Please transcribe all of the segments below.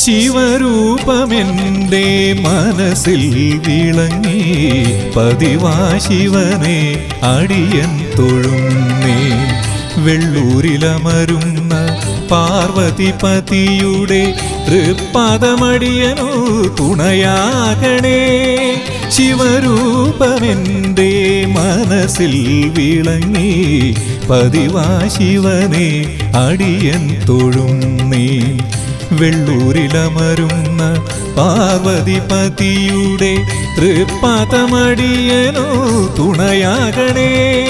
ശിവരൂപമെന്റെ മനസ്സിൽ വിളങ്ങി പതിവാ ശിവനെ അടിയൻ തൊഴുന്നേ വെള്ളൂരിലമരുന്ന പാർവതിപതിയുടെ തൃപ്പാദമടിയനു തുണയാകണേ ശിവരൂപമെന്റെ മനസ്സിൽ വിളങ്ങി പതിവാ ശിവനെ അടിയൻ തൊഴുന്നേ വെള്ളൂരിലമരുന്ന പാർവതിപതിയുടെ തൃപ്പാദമടിയനു തുണയാകണേ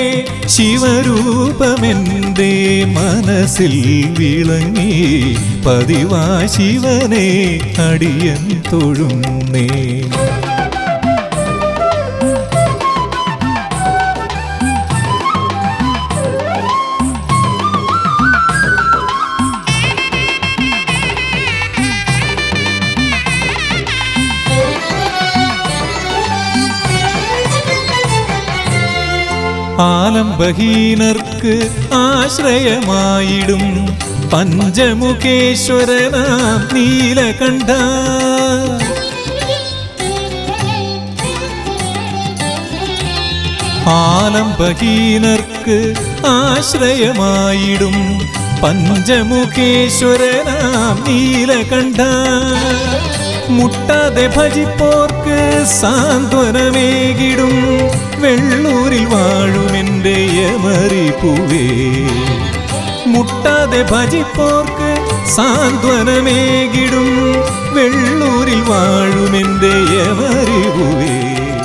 ശിവരൂപമെന്റെ മനസ്സിൽ വിളങ്ങി പതിവാ ശിവനെ അടിയൻ തൊഴുന്നേ ആലംബഹീനർക്ക് ആശ്രയമായിടും പഞ്ചമുഖേശ്വരനാം നീലകണ്ഠ ആലംബഹീനർക്ക് ആശ്രയമായിടും പഞ്ചമുഖേശ്വരനാം നീലകണ്ഠ മുട്ടാതെ ഭജിപ്പോർക്ക് സാന്ത്വനമേകിടും വെള്ളൂരിൽ വാഴുമെൻ്റെ യമറിപ്പുവേ മുട്ടാതെ ഭജിപ്പോർക്ക് സാന്ത്വനമേകിടും വെള്ളൂരിൽ വാഴുമെൻ്റെ യമറിവുവേ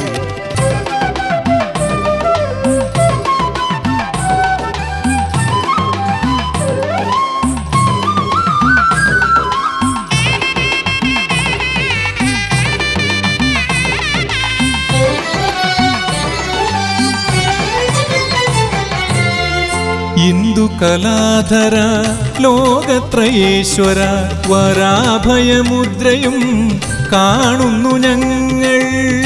ഇന്ദുകലാധര ലോകത്രയേശ്വര വരാഭയമുദ്രയും കാണുന്നു ഞങ്ങൾ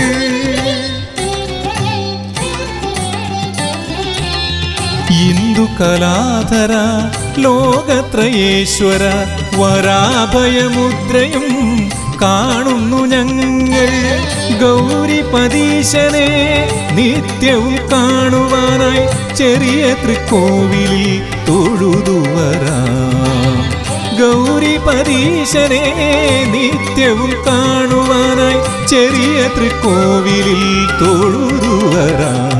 ഇന്ദുകലാധര ലോകത്രയേശ്വര വരാഭയമുദ്രയും കാണുന്നു ഞങ്ങൾ ഗൗരി പതീശനെ നിത്യവും കാണുവാനായി ചെറിയ തൃക്കോവിലിൽ തൊഴുതുവരാം ഗൗരി പരീശനെ നിത്യവും കാണുവാനായി ചെറിയ തൃക്കോവിലിൽ തൊഴുതുവരാം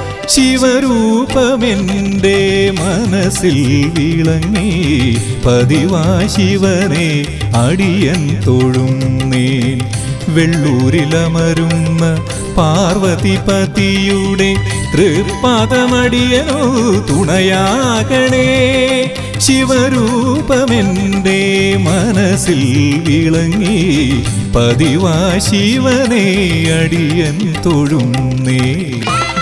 ശിവരൂപമെന്റെ മനസ്സിൽ വിളങ്ങി പതിവാ ശിവനെ അടിയൻ തൊഴുന്നേൻ വെള്ളൂരിലമരുന്ന പാർവതിപതിയുടെ തൃപ്പാദമടിയനോ തുണയാകണേ ശിവരൂപമെന്റെ മനസ്സിൽ വിളങ്ങി പതിവാ ശിവനെ അടിയൻ തൊഴുന്നേ